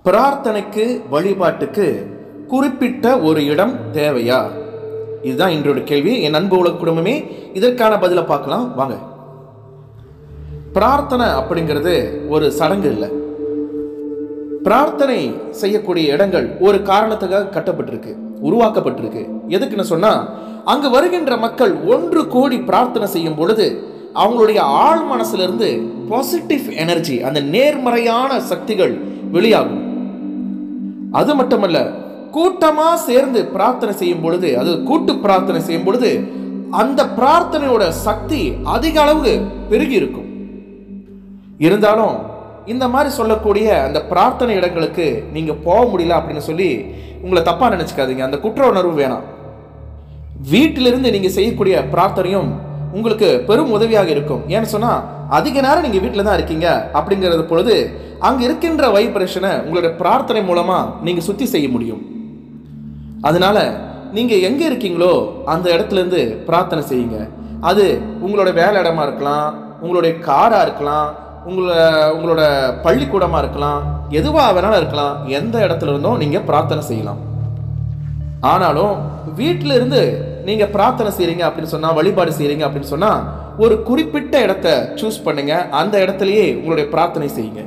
பிரார்த்தனைக்கு வழிபாட்டுக்கு குறிப்பிட்ட ஒரு இடம் தேவையா இதுதான் இன்றோட கேள்வி என் அன்பு உலக குடும்பமே இதற்கான பதிலை பார்க்கலாம் வாங்க பிரார்த்தனை அப்படிங்கிறது ஒரு சடங்கு இல்லை பிரார்த்தனை செய்யக்கூடிய இடங்கள் ஒரு காரணத்துக்காக கட்டப்பட்டிருக்கு உருவாக்கப்பட்டிருக்கு எதுக்குன்னு சொன்னா அங்கு வருகின்ற மக்கள் ஒன்று கோடி பிரார்த்தனை செய்யும் பொழுது அவங்களுடைய ஆழ் மனசுல இருந்து பாசிட்டிவ் எனர்ஜி அந்த நேர்மறையான சக்திகள் வெளியாகும் அது மட்டுமல்ல கூட்டமா சேர்ந்து பிரார்த்தனை செய்யும் பொழுது அது கூட்டு பிரார்த்தனை செய்யும் பொழுது அந்த பிரார்த்தனையோட சக்தி அதிக அளவு பெருகி இருக்கும் இருந்தாலும் இந்த மாதிரி சொல்லக்கூடிய அந்த பிரார்த்தனை இடங்களுக்கு நீங்க போக முடியல அப்படின்னு சொல்லி உங்களை தப்பா நினைச்சுக்காதீங்க அந்த குற்ற உணர்வு வேணாம் வீட்டிலிருந்து நீங்க செய்யக்கூடிய பிரார்த்தனையும் உங்களுக்கு பெரும் உதவியாக இருக்கும் ஏன்னு சொன்னா அதிக நேரம் நீங்க வீட்டில் தான் இருக்கீங்க அப்படிங்கிறது பொழுது அங்க இருக்கின்ற வைப்ரேஷனை உங்களுடைய பிரார்த்தனை மூலமா நீங்க சுத்தி செய்ய முடியும் அதனால நீங்க எங்க இருக்கீங்களோ அந்த இடத்துல இருந்து பிரார்த்தனை செய்யுங்க அது உங்களோட வேலை இடமா இருக்கலாம் உங்களுடைய காரா இருக்கலாம் உங்களோட உங்களோட பள்ளிக்கூடமா இருக்கலாம் எதுவாக வேணாலும் இருக்கலாம் எந்த இடத்துல இருந்தும் நீங்க பிரார்த்தனை செய்யலாம் ஆனாலும் வீட்டில இருந்து நீங்க பிரார்த்தனை செய்றீங்க அப்படின்னு சொன்னா வழிபாடு செய்றீங்க அப்படின்னு சொன்னா ஒரு குறிப்பிட்ட இடத்த சூஸ் பண்ணுங்க அந்த இடத்துலயே உங்களுடைய பிரார்த்தனை செய்யுங்க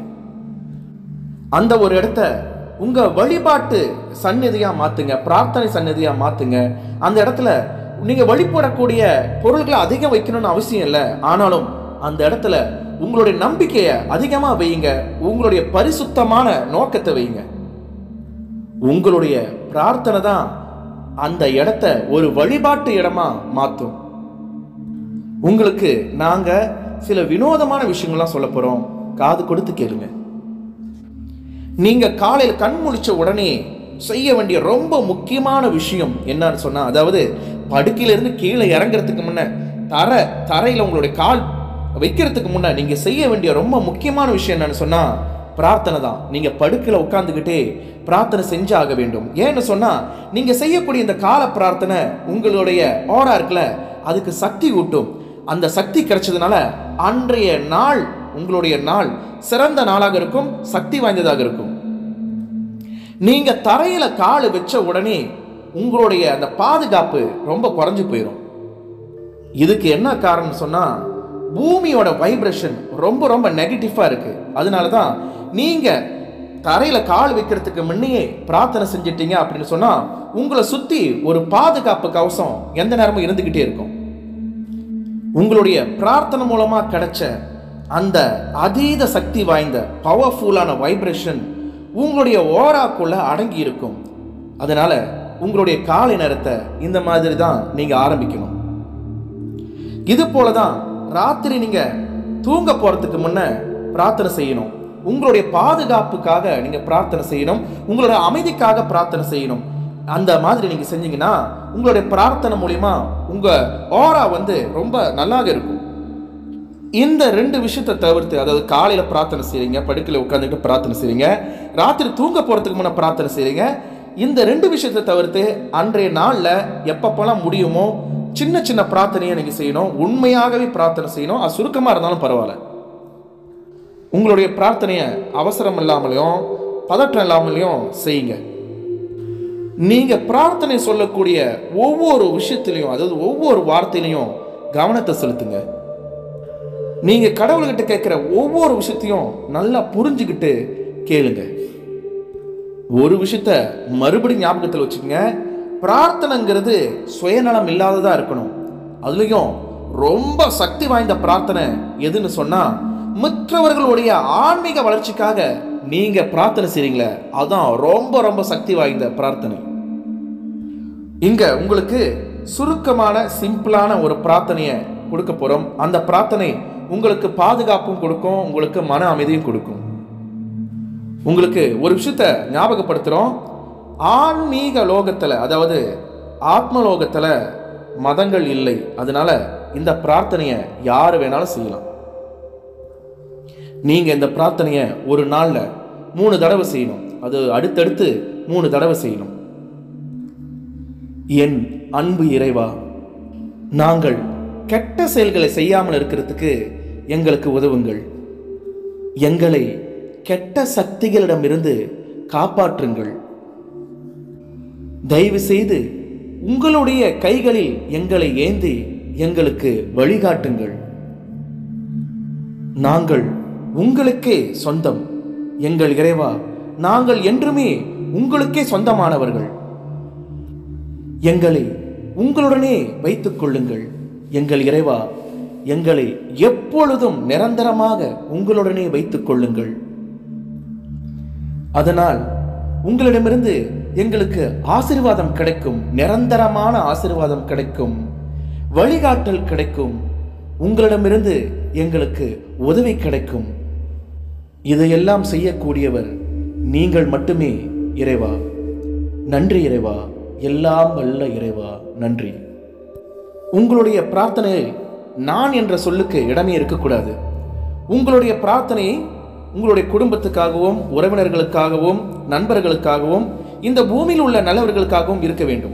அந்த ஒரு இடத்த உங்க வழிபாட்டு சந்நிதியா மாத்துங்க பிரார்த்தனை சந்நிதியா மாத்துங்க அந்த இடத்துல நீங்க வழிபடக்கூடிய பொருள்களை அதிகம் வைக்கணும்னு அவசியம் இல்லை ஆனாலும் அந்த இடத்துல உங்களுடைய நம்பிக்கையை அதிகமா வையுங்க உங்களுடைய பரிசுத்தமான நோக்கத்தை வையுங்க உங்களுடைய பிரார்த்தனை தான் அந்த இடத்த ஒரு வழிபாட்டு இடமா மாற்றும் உங்களுக்கு நாங்க சில வினோதமான விஷயங்கள்லாம் சொல்ல போறோம் காது கொடுத்து கேளுங்க நீங்க காலையில் கண் முழிச்ச உடனே செய்ய வேண்டிய ரொம்ப முக்கியமான விஷயம் என்னன்னு சொன்னா அதாவது படுக்கையில இருந்து கீழே இறங்குறதுக்கு முன்ன தர தரையில உங்களுடைய கால் வைக்கிறதுக்கு முன்ன நீங்க செய்ய வேண்டிய ரொம்ப முக்கியமான விஷயம் என்னன்னு சொன்னா பிரார்த்தனை தான் நீங்க படுக்கையில உட்காந்துக்கிட்டே பிரார்த்தனை செஞ்சாக வேண்டும் ஏன்னு சொன்னா நீங்க செய்யக்கூடிய இந்த கால பிரார்த்தனை உங்களுடைய ஓரா இருக்குல்ல அதுக்கு சக்தி ஊட்டும் அந்த சக்தி கிடைச்சதுனால அன்றைய நாள் உங்களுடைய நாள் சிறந்த நாளாக இருக்கும் சக்தி வாய்ந்ததாக இருக்கும் நீங்க தரையில கால் வச்ச உடனே உங்களுடைய அந்த பாதுகாப்பு ரொம்ப குறைஞ்சு போயிடும் இதுக்கு என்ன காரணம் சொன்னா பூமியோட வைப்ரேஷன் ரொம்ப ரொம்ப நெகட்டிவா இருக்கு அதனால தான் நீங்க தரையில கால் வைக்கிறதுக்கு முன்னையே பிரார்த்தனை செஞ்சிட்டீங்க அப்படின்னு சொன்னா உங்களை சுத்தி ஒரு பாதுகாப்பு கவசம் எந்த நேரமும் இருந்துகிட்டே இருக்கும் உங்களுடைய பிரார்த்தனை மூலமா கிடைச்ச அந்த அதீத சக்தி வாய்ந்த பவர்ஃபுல்லான வைப்ரேஷன் உங்களுடைய ஓராக்குள்ள அடங்கி இருக்கும் அதனால உங்களுடைய காலை நேரத்தை இந்த மாதிரி தான் நீங்க ஆரம்பிக்கணும் இது போல தான் ராத்திரி நீங்க தூங்க போறதுக்கு முன்ன பிரார்த்தனை செய்யணும் உங்களுடைய பாதுகாப்புக்காக நீங்க பிரார்த்தனை செய்யணும் உங்களோட அமைதிக்காக பிரார்த்தனை செய்யணும் அந்த மாதிரி நீங்க செஞ்சீங்கன்னா உங்களுடைய பிரார்த்தனை மூலியமா உங்க ஓரா வந்து ரொம்ப நல்லாக இருக்கும் இந்த ரெண்டு விஷயத்தை தவிர்த்து அதாவது காலையில பிரார்த்தனை செய்றீங்க படுக்கையில உட்காந்துட்டு பிரார்த்தனை செய்றீங்க ராத்திரி தூங்க போறதுக்கு முன்ன பிரார்த்தனை செய்றீங்க இந்த ரெண்டு விஷயத்தை தவிர்த்து அன்றைய நாள்ல எப்பப்பெல்லாம் முடியுமோ சின்ன சின்ன பிரார்த்தனையை நீங்க செய்யணும் உண்மையாகவே பிரார்த்தனை செய்யணும் அது சுருக்கமா இருந்தாலும் பரவாயில்ல உங்களுடைய பிரார்த்தனையை அவசரம் இல்லாமலையும் பதற்றம் இல்லாமலையும் செய்யுங்க நீங்க பிரார்த்தனை சொல்லக்கூடிய ஒவ்வொரு விஷயத்திலையும் அதாவது ஒவ்வொரு வார்த்தையிலையும் கவனத்தை செலுத்துங்க நீங்க கடவுள்கிட்ட கேட்கிற ஒவ்வொரு விஷயத்தையும் நல்லா புரிஞ்சுக்கிட்டு கேளுங்க ஒரு விஷயத்த மறுபடியும் ஞாபகத்தில் வச்சுக்கோங்க பிரார்த்தனைங்கிறது சுயநலம் இல்லாததா இருக்கணும் அதுலயும் ரொம்ப சக்தி வாய்ந்த பிரார்த்தனை எதுன்னு சொன்னா மற்றவர்களுடைய ஆன்மீக வளர்ச்சிக்காக நீங்க பிரார்த்தனை செய்றீங்களே அதான் ரொம்ப ரொம்ப சக்தி வாய்ந்த பிரார்த்தனை இங்க உங்களுக்கு சுருக்கமான சிம்பிளான ஒரு பிரார்த்தனையை கொடுக்க போறோம் அந்த பிரார்த்தனை உங்களுக்கு பாதுகாப்பும் கொடுக்கும் உங்களுக்கு மன அமைதியும் கொடுக்கும் உங்களுக்கு ஒரு விஷயத்த ஞாபகப்படுத்துறோம் ஆன்மீக லோகத்துல அதாவது ஆத்ம லோகத்துல மதங்கள் இல்லை அதனால இந்த பிரார்த்தனையை யார் வேணாலும் செய்யலாம் நீங்க இந்த பிரார்த்தனையை ஒரு நாள்ல மூணு தடவை செய்யணும் அது அடுத்தடுத்து மூணு தடவை செய்யணும் என் அன்பு இறைவா நாங்கள் கெட்ட செயல்களை செய்யாமல் இருக்கிறதுக்கு எங்களுக்கு உதவுங்கள் எங்களை கெட்ட சக்திகளிடமிருந்து காப்பாற்றுங்கள் தயவு செய்து உங்களுடைய கைகளில் எங்களை ஏந்தி எங்களுக்கு வழிகாட்டுங்கள் நாங்கள் உங்களுக்கே சொந்தம் எங்கள் இறைவா நாங்கள் என்றுமே உங்களுக்கே சொந்தமானவர்கள் எங்களை உங்களுடனே வைத்துக் கொள்ளுங்கள் எங்கள் இறைவா எங்களை எப்பொழுதும் நிரந்தரமாக உங்களுடனே வைத்துக் கொள்ளுங்கள் அதனால் உங்களிடமிருந்து எங்களுக்கு ஆசீர்வாதம் கிடைக்கும் நிரந்தரமான ஆசீர்வாதம் கிடைக்கும் வழிகாட்டல் கிடைக்கும் உங்களிடமிருந்து எங்களுக்கு உதவி கிடைக்கும் இதையெல்லாம் செய்யக்கூடியவர் நீங்கள் மட்டுமே இறைவா நன்றி இறைவா எல்லாம் வல்ல இறைவா நன்றி உங்களுடைய பிரார்த்தனையை நான் என்ற சொல்லுக்கு இடமே இருக்கக்கூடாது உங்களுடைய பிரார்த்தனையை உங்களுடைய குடும்பத்துக்காகவும் உறவினர்களுக்காகவும் நண்பர்களுக்காகவும் இந்த பூமியில் உள்ள நல்லவர்களுக்காகவும் இருக்க வேண்டும்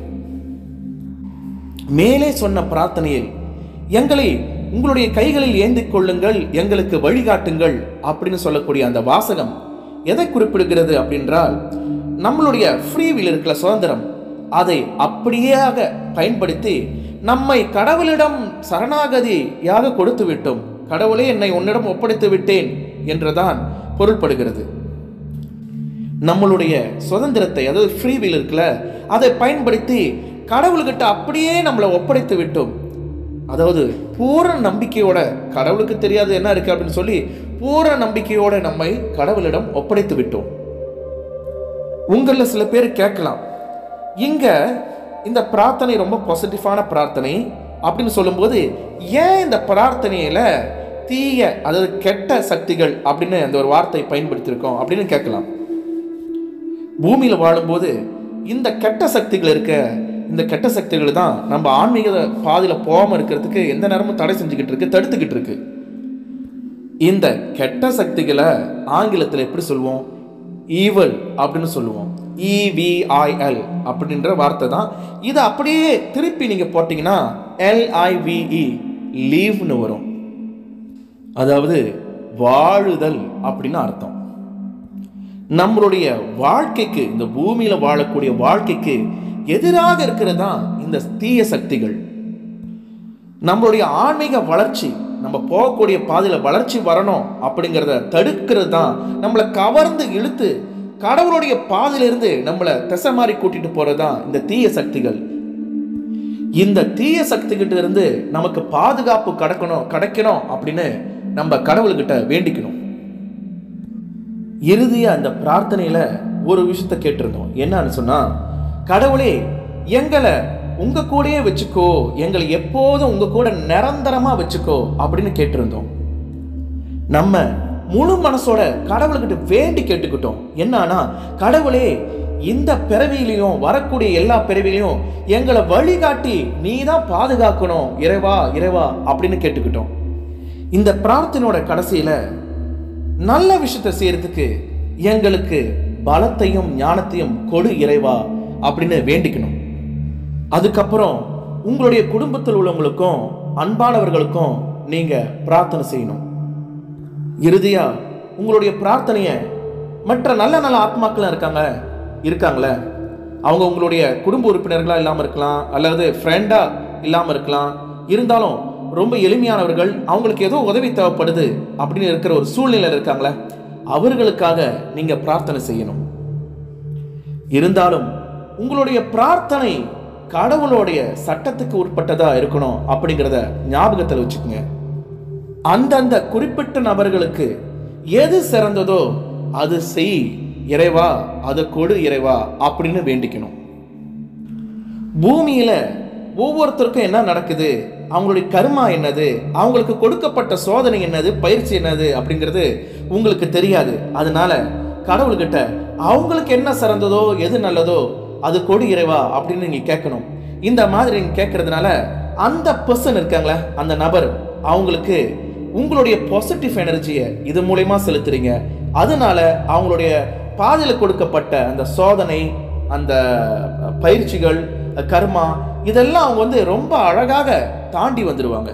மேலே சொன்ன பிரார்த்தனையில் எங்களை உங்களுடைய கைகளில் ஏந்திக் கொள்ளுங்கள் எங்களுக்கு வழிகாட்டுங்கள் அப்படின்னு சொல்லக்கூடிய அந்த வாசகம் எதை குறிப்பிடுகிறது அப்படின்றால் நம்மளுடைய ஃப்ரீவில் இருக்கிற சுதந்திரம் அதை அப்படியேயாக பயன்படுத்தி நம்மை கடவுளிடம் சரணாகதியாக கொடுத்து விட்டோம் கடவுளே என்னை உன்னிடம் ஒப்படைத்து விட்டேன் என்றுதான் பொருள்படுகிறது நம்மளுடைய சுதந்திரத்தை அதாவது ஃப்ரீவில் இருக்குல்ல அதை பயன்படுத்தி கடவுள்கிட்ட அப்படியே நம்மளை ஒப்படைத்து விட்டோம் அதாவது பூரண நம்பிக்கையோட கடவுளுக்கு தெரியாது என்ன இருக்கு அப்படின்னு சொல்லி பூரண நம்பிக்கையோட நம்மை கடவுளிடம் ஒப்படைத்து விட்டோம் உங்களில் சில பேர் கேட்கலாம் இங்க இந்த பிரார்த்தனை ரொம்ப பாசிட்டிவான பிரார்த்தனை அப்படின்னு சொல்லும்போது ஏன் இந்த பிரார்த்தனையில தீய அதாவது கெட்ட சக்திகள் அப்படின்னு அந்த ஒரு வார்த்தை பயன்படுத்தியிருக்கோம் அப்படின்னு கேட்கலாம் பூமியில் வாழும்போது இந்த கெட்ட சக்திகள் இருக்க இந்த கெட்ட சக்திகள் தான் நம்ம ஆன்மீக பாதையில் போகாமல் இருக்கிறதுக்கு எந்த நேரமும் தடை செஞ்சுக்கிட்டு இருக்கு தடுத்துக்கிட்டு இருக்கு இந்த கெட்ட சக்திகளை ஆங்கிலத்தில் எப்படி சொல்லுவோம் ஈவல் அப்படின்னு சொல்லுவோம் இவிஐஎல் அப்படின்ற வார்த்தை தான் இதை அப்படியே திருப்பி நீங்கள் போட்டிங்கன்னா எல்ஐவிஇ லீவ்னு வரும் அதாவது வாழுதல் அப்படின்னு அர்த்தம் நம்மளுடைய வாழ்க்கைக்கு இந்த பூமியில வாழக்கூடிய வாழ்க்கைக்கு எதிராக இருக்கிறது தான் இந்த தீய சக்திகள் நம்மளுடைய ஆன்மீக வளர்ச்சி நம்ம போகக்கூடிய பாதையில் வளர்ச்சி வரணும் அப்படிங்கிறத தடுக்கிறது தான் நம்மளை கவர்ந்து இழுத்து கடவுளுடைய பாதையிலிருந்து நம்மளை திசை மாறி கூட்டிட்டு போறது தான் இந்த தீய சக்திகள் இந்த தீய சக்திகிட்ட இருந்து நமக்கு பாதுகாப்பு கிடைக்கணும் கிடைக்கணும் அப்படின்னு நம்ம கடவுள்கிட்ட வேண்டிக்கணும் இறுதியா அந்த பிரார்த்தனையில ஒரு விஷயத்த கேட்டிருந்தோம் என்னன்னு சொன்னா கடவுளே எங்களை உங்க கூடயே வச்சுக்கோ எங்களை எப்போதும் உங்க கூட நிரந்தரமா வச்சுக்கோ அப்படின்னு கேட்டிருந்தோம் நம்ம முழு மனசோட கடவுள்கிட்ட வேண்டி கேட்டுக்கிட்டோம் என்னன்னா கடவுளே இந்த பிறவியிலையும் வரக்கூடிய எல்லா பிறவிலையும் எங்களை வழிகாட்டி நீ தான் பாதுகாக்கணும் இறைவா இறைவா அப்படின்னு கேட்டுக்கிட்டோம் இந்த பிரார்த்தனையோட கடைசியில நல்ல விஷயத்தை செய்யறதுக்கு எங்களுக்கு பலத்தையும் ஞானத்தையும் கொடு இறைவா அப்படின்னு வேண்டிக்கணும் அதுக்கப்புறம் உங்களுடைய குடும்பத்தில் உள்ளவங்களுக்கும் அன்பானவர்களுக்கும் நீங்க பிரார்த்தனை செய்யணும் இறுதியா உங்களுடைய பிரார்த்தனைய மற்ற நல்ல நல்ல ஆத்மாக்கள் இருக்காங்க இருக்காங்களே அவங்க உங்களுடைய குடும்ப உறுப்பினர்களா இல்லாம இருக்கலாம் அல்லது ஃப்ரெண்டா இல்லாம இருக்கலாம் இருந்தாலும் ரொம்ப எளிமையானவர்கள் அவங்களுக்கு ஏதோ உதவி தேவைப்படுது அப்படின்னு இருக்கிற ஒரு சூழ்நிலை இருக்காங்களே அவர்களுக்காக நீங்க பிரார்த்தனை செய்யணும் இருந்தாலும் உங்களுடைய பிரார்த்தனை கடவுளுடைய சட்டத்துக்கு உட்பட்டதா இருக்கணும் அப்படிங்கிறத ஞாபகத்தில் வச்சுக்கோங்க அந்தந்த குறிப்பிட்ட நபர்களுக்கு எது சிறந்ததோ அது செய் இறைவா அதை கொடு இறைவா அப்படின்னு வேண்டிக்கணும் பூமியில ஒவ்வொருத்தருக்கும் என்ன நடக்குது அவங்களுடைய கர்மா என்னது அவங்களுக்கு கொடுக்கப்பட்ட சோதனை என்னது பயிற்சி என்னது அப்படிங்கிறது உங்களுக்கு தெரியாது அதனால கடவுள்கிட்ட அவங்களுக்கு என்ன சிறந்ததோ எது நல்லதோ அது கொடு இறைவா அப்படின்னு நீங்க கேட்கணும் இந்த மாதிரி நீங்க கேட்கறதுனால அந்த பர்சன் இருக்காங்களே அந்த நபர் அவங்களுக்கு உங்களுடைய பாசிட்டிவ் எனர்ஜியை இது மூலயமா செலுத்துறீங்க அதனால அவங்களுடைய பாதையில் கொடுக்கப்பட்ட அந்த சோதனை அந்த பயிற்சிகள் கர்மா இதெல்லாம் அவங்க வந்து ரொம்ப அழகாக தாண்டி வந்துடுவாங்க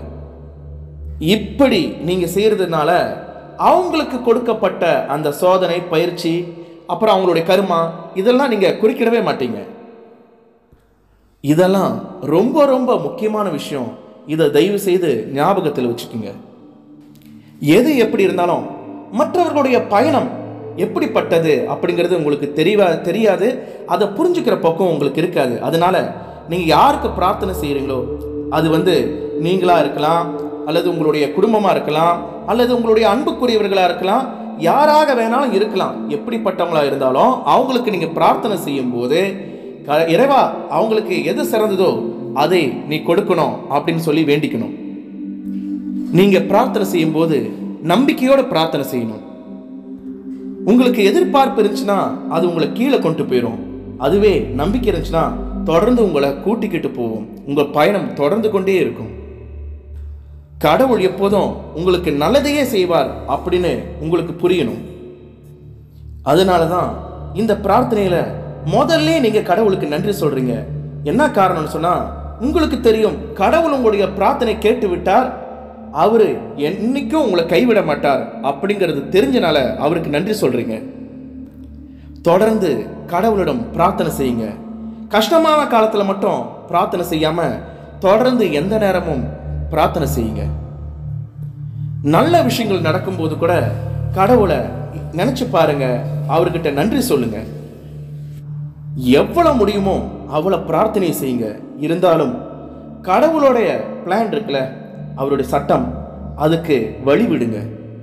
இப்படி நீங்க செய்யறதுனால அவங்களுக்கு கொடுக்கப்பட்ட அந்த சோதனை பயிற்சி அப்புறம் அவங்களுடைய கருமா இதெல்லாம் நீங்கள் குறுக்கிடவே மாட்டீங்க இதெல்லாம் ரொம்ப ரொம்ப முக்கியமான விஷயம் இதை தயவு செய்து ஞாபகத்தில் வச்சுக்கோங்க எது எப்படி இருந்தாலும் மற்றவர்களுடைய பயணம் எப்படிப்பட்டது அப்படிங்கிறது உங்களுக்கு தெரியவா தெரியாது அதை புரிஞ்சுக்கிற பக்கம் உங்களுக்கு இருக்காது அதனால நீங்கள் யாருக்கு பிரார்த்தனை செய்கிறீங்களோ அது வந்து நீங்களா இருக்கலாம் அல்லது உங்களுடைய குடும்பமாக இருக்கலாம் அல்லது உங்களுடைய அன்புக்குரியவர்களாக இருக்கலாம் யாராக வேணாலும் இருக்கலாம் எப்படிப்பட்டவங்களா இருந்தாலும் அவங்களுக்கு நீங்கள் பிரார்த்தனை செய்யும்போது க- இறைவா அவங்களுக்கு எது சிறந்ததோ அதை நீ கொடுக்கணும் அப்படின்னு சொல்லி வேண்டிக்கணும் நீங்க பிரார்த்தனை செய்யும்போது நம்பிக்கையோட பிரார்த்தனை செய்யணும் உங்களுக்கு எதிர்பார்ப்பு இருந்துச்சுன்னா அது உங்களை கீழே கொண்டு போயிடும் அதுவே நம்பிக்கை இருந்துச்சுன்னா தொடர்ந்து உங்களை கூட்டிக்கிட்டு போகும் உங்க பயணம் தொடர்ந்து கொண்டே இருக்கும் கடவுள் எப்போதும் உங்களுக்கு நல்லதையே செய்வார் அப்படின்னு உங்களுக்கு புரியணும் அதனால தான் இந்த பிரார்த்தனையில முதல்ல நீங்க கடவுளுக்கு நன்றி சொல்றீங்க என்ன காரணம்னு சொன்னா உங்களுக்கு தெரியும் கடவுள் உங்களுடைய பிரார்த்தனை கேட்டு விட்டார் அவரு என்னைக்கும் உங்களை கைவிட மாட்டார் அப்படிங்கிறது தெரிஞ்சனால அவருக்கு நன்றி சொல்றீங்க தொடர்ந்து கடவுளிடம் பிரார்த்தனை செய்யுங்க கஷ்டமான காலத்துல மட்டும் பிரார்த்தனை செய்யாம தொடர்ந்து எந்த நேரமும் பிரார்த்தனை செய்யுங்க நல்ல விஷயங்கள் நடக்கும்போது கூட கடவுளை நினைச்சு பாருங்க அவர்கிட்ட நன்றி சொல்லுங்க எவ்வளவு முடியுமோ அவ்வளவு பிரார்த்தனை செய்யுங்க இருந்தாலும் கடவுளுடைய பிளான் இருக்குல்ல அவருடைய சட்டம் அதுக்கு வழி விடுங்க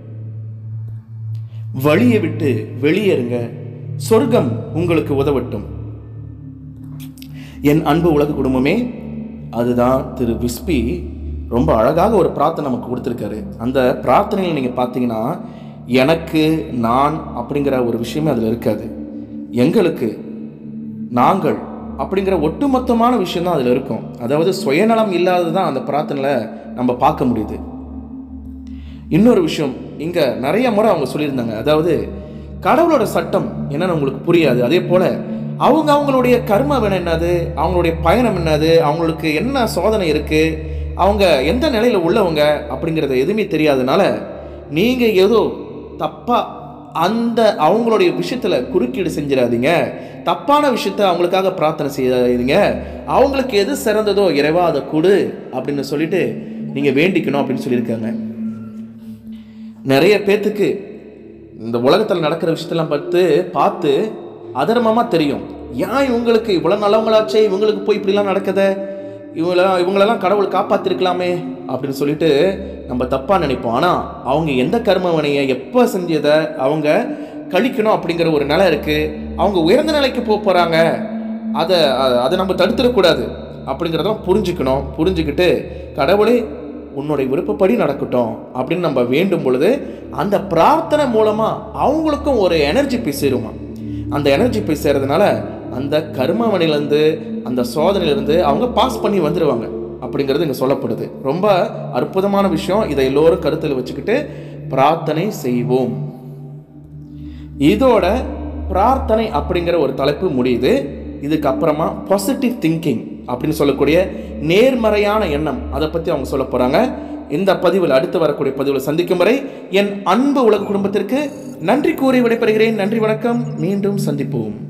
வழியை விட்டு வெளியேறுங்க சொர்க்கம் உங்களுக்கு உதவட்டும் என் அன்பு உலக குடும்பமே அதுதான் திரு விஸ்பி ரொம்ப அழகாக ஒரு பிரார்த்தனை நமக்கு கொடுத்துருக்காரு அந்த பிரார்த்தனையில் நீங்கள் பார்த்தீங்கன்னா எனக்கு நான் அப்படிங்கிற ஒரு விஷயமே அதில் இருக்காது எங்களுக்கு நாங்கள் அப்படிங்கிற ஒட்டுமொத்தமான விஷயம் தான் அதில் இருக்கும் அதாவது சுயநலம் இல்லாதது தான் அந்த பிரார்த்தனையில் நம்ம பார்க்க முடியுது இன்னொரு விஷயம் இங்கே நிறைய முறை அவங்க சொல்லியிருந்தாங்க அதாவது கடவுளோட சட்டம் என்னன்னு உங்களுக்கு புரியாது அதே போல் அவங்க அவங்களுடைய கர்ம வினை என்னது அவங்களுடைய பயணம் என்னது அவங்களுக்கு என்ன சோதனை இருக்குது அவங்க எந்த நிலையில் உள்ளவங்க அப்படிங்கிறத எதுவுமே தெரியாதனால நீங்கள் ஏதோ தப்பாக அந்த அவங்களுடைய விஷயத்தில் குறுக்கீடு செஞ்சிடாதீங்க தப்பான விஷயத்த அவங்களுக்காக பிரார்த்தனை செய்யாதீங்க அவங்களுக்கு எது சிறந்ததோ இறைவா அதை கொடு அப்படின்னு சொல்லிட்டு நீங்கள் வேண்டிக்கணும் அப்படின்னு சொல்லியிருக்காங்க நிறைய பேர்த்துக்கு இந்த உலகத்தில் நடக்கிற விஷயத்தெல்லாம் பார்த்து பார்த்து அதர்மமாக தெரியும் ஏன் இவங்களுக்கு இவ்வளோ நல்லவங்களாச்சே இவங்களுக்கு போய் இப்படிலாம் நடக்குதே இவங்களெல்லாம் இவங்களெல்லாம் கடவுள் காப்பாற்றிருக்கலாமே அப்படின்னு சொல்லிட்டு நம்ம தப்பாக நினைப்போம் ஆனால் அவங்க எந்த கர்ம வினையை எப்போ செஞ்சதை அவங்க கழிக்கணும் அப்படிங்கிற ஒரு நிலை இருக்குது அவங்க உயர்ந்த நிலைக்கு போக போகிறாங்க அதை அதை நம்ம தடுத்துடக்கூடாது அப்படிங்கிறதெல்லாம் புரிஞ்சுக்கணும் புரிஞ்சுக்கிட்டு கடவுளே உன்னுடைய விருப்பப்படி நடக்கட்டும் அப்படின்னு நம்ம வேண்டும் பொழுது அந்த பிரார்த்தனை மூலமாக அவங்களுக்கும் ஒரு எனர்ஜி போய் சேருமா அந்த எனர்ஜி போய் சேர்றதுனால அந்த கர்மவனிலேருந்து அந்த சோதனையிலேருந்து அவங்க பாஸ் பண்ணி வந்துடுவாங்க அப்படிங்கிறது இங்கே சொல்லப்படுது ரொம்ப அற்புதமான விஷயம் இதை எல்லோரும் கருத்தில் வச்சுக்கிட்டு பிரார்த்தனை செய்வோம் இதோட பிரார்த்தனை அப்படிங்கிற ஒரு தலைப்பு முடியுது இதுக்கப்புறமா பாசிட்டிவ் திங்கிங் அப்படின்னு சொல்லக்கூடிய நேர்மறையான எண்ணம் அதை பற்றி அவங்க சொல்ல போகிறாங்க இந்த பதிவில் அடுத்து வரக்கூடிய பதிவில் சந்திக்கும் வரை என் அன்பு உலக குடும்பத்திற்கு நன்றி கூறி விடைபெறுகிறேன் நன்றி வணக்கம் மீண்டும் சந்திப்போம்